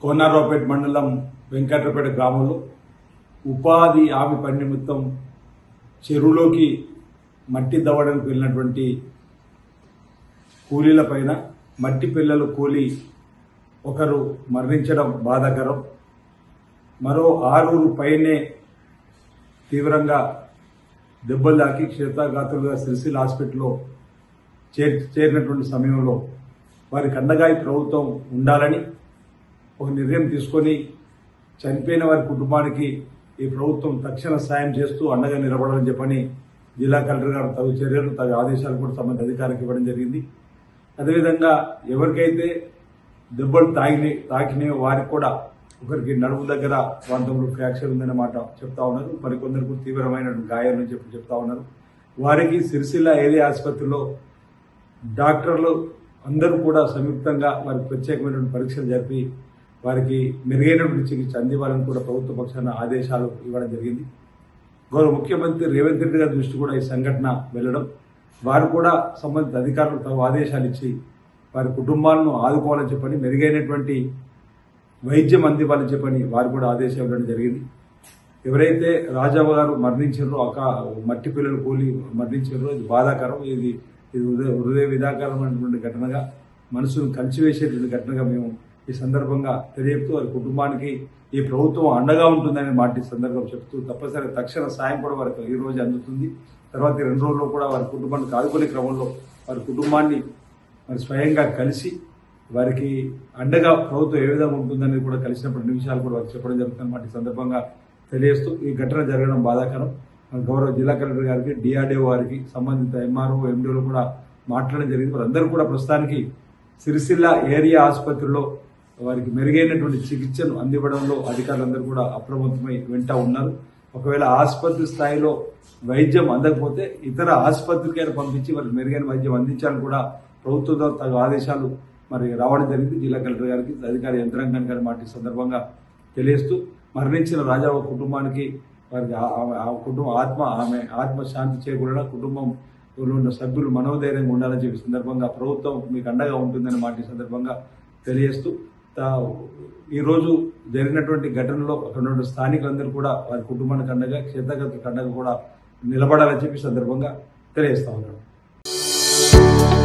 కోనారావుపేట మండలం వెంకట్రపేట గ్రామంలో ఉపాధి హామీ పని నిమిత్తం చెరువులోకి మట్టి దవ్వడానికి వెళ్ళినటువంటి కూలీల పైన మట్టి పిల్లలు కూలి ఒకరు మరణించడం బాధాకరం మరో ఆరుగురు పైనే తీవ్రంగా దెబ్బలు తాకి క్షేత్రఘాతులుగా సిరిసిల్ల హాస్పిటల్లో చేర్ చేరినటువంటి సమయంలో వారికి అండగా ఈ ప్రభుత్వం ఉండాలని ఒక నిర్ణయం తీసుకొని చనిపోయిన వారి కుటుంబానికి ఈ ప్రభుత్వం తక్షణ సాయం చేస్తూ అండగా నిలబడాలని చెప్పని జిల్లా కలెక్టర్ గారు తగు చర్యలు తగు ఆదేశాలు కూడా సంబంధిత అధికారికి ఇవ్వడం జరిగింది అదేవిధంగా ఎవరికైతే దెబ్బలు తాగినాయి తాకినాయో వారికి కూడా ఒకరికి నడుము దగ్గర ప్రాంతంలో ఫ్రాక్చర్ ఉందనే మాట చెప్తా ఉన్నారు మరికొందరికి తీవ్రమైన గాయాలు చెప్పి చెప్తా ఉన్నారు వారికి సిరిసిల్ల ఏరియా ఆసుపత్రిలో డాక్టర్లు అందరూ కూడా సంయుక్తంగా వారికి ప్రత్యేకమైనటువంటి పరీక్షలు జరిపి వారికి మెరుగైనటువంటి చికిత్స అందివ్వాలని కూడా ప్రభుత్వ పక్షాన ఆదేశాలు ఇవ్వడం జరిగింది గౌరవ ముఖ్యమంత్రి రేవంత్ రెడ్డి గారి దృష్టి కూడా ఈ సంఘటన వెళ్ళడం వారు కూడా సంబంధిత అధికారులకు తగు ఆదేశాలు ఇచ్చి వారి కుటుంబాలను ఆదుకోవాలని చెప్పని మెరుగైనటువంటి వైద్యం అందివ్వాలని చెప్పని వారు కూడా ఆదేశాలు ఇవ్వడం జరిగింది ఎవరైతే రాజావ గారు మరణించారో ఒక మట్టి పిల్లలు కూలి మరణించారో ఇది బాధాకరం ఇది ఇది హృదయ హృదయ విధాకరమైనటువంటి ఘటనగా మనసును కలిసివేసేటువంటి ఘటనగా మేము ఈ సందర్భంగా తెలియజేస్తూ వారి కుటుంబానికి ఈ ప్రభుత్వం అండగా ఉంటుందని మాట ఈ సందర్భం చెప్తూ తప్పనిసరి తక్షణ సాయం కూడా వారికి ఈ రోజు అందుతుంది తర్వాత ఈ రెండు రోజుల్లో కూడా వారి కుటుంబానికి ఆదుకునే క్రమంలో వారి కుటుంబాన్ని మరి స్వయంగా కలిసి వారికి అండగా ప్రభుత్వం ఏ విధంగా ఉంటుందనేది కూడా కలిసినప్పుడు నిమిషాలు కూడా వారికి చెప్పడం జరుగుతుందన్నమాట ఈ సందర్భంగా తెలియజేస్తూ ఈ ఘటన జరగడం బాధాకరం మన గౌరవ జిల్లా కలెక్టర్ గారికి డిఆర్డీఓ వారికి సంబంధిత ఎంఆర్ఓ ఎండిఓలు కూడా మాట్లాడడం జరిగింది వారందరూ కూడా ప్రస్తుతానికి సిరిసిల్ల ఏరియా ఆసుపత్రిలో వారికి మెరుగైనటువంటి చికిత్సను అందివ్వడంలో అధికారులందరూ కూడా అప్రమత్తమై వెంట ఉన్నారు ఒకవేళ ఆసుపత్రి స్థాయిలో వైద్యం అందకపోతే ఇతర ఆసుపత్రికైనా పంపించి వారికి మెరుగైన వైద్యం అందించాలని కూడా ప్రభుత్వంతో తగు ఆదేశాలు మరి రావడం జరిగింది జిల్లా కలెక్టర్ గారికి అధికారి యంత్రాంగానికి గారి మాట ఈ సందర్భంగా తెలియజేస్తూ మరణించిన రాజావ కుటుంబానికి వారికి ఆ- ఆ- ఆ కుటుంబం ఆత్మ ఆమె ఆత్మ శాంతి చేకూరడం కుటుంబం ఉన్న సభ్యులు మనోధైర్యంగా ఉండాలని చెప్పి సందర్భంగా ప్రభుత్వం మీకు అండగా ఉంటుందని మాట ఈ సందర్భంగా తెలియజేస్తూ తా- ఈరోజు జరిగినటువంటి ఘటనలో అక్కడ ఉన్న స్థానికులందరూ కూడా వారి కుటుంబానికి అండగా క్షేత్రగత అండగా కూడా నిలబడాలని చెప్పి ఈ సందర్భంగా తెలియజేస్తా ఉన్నాను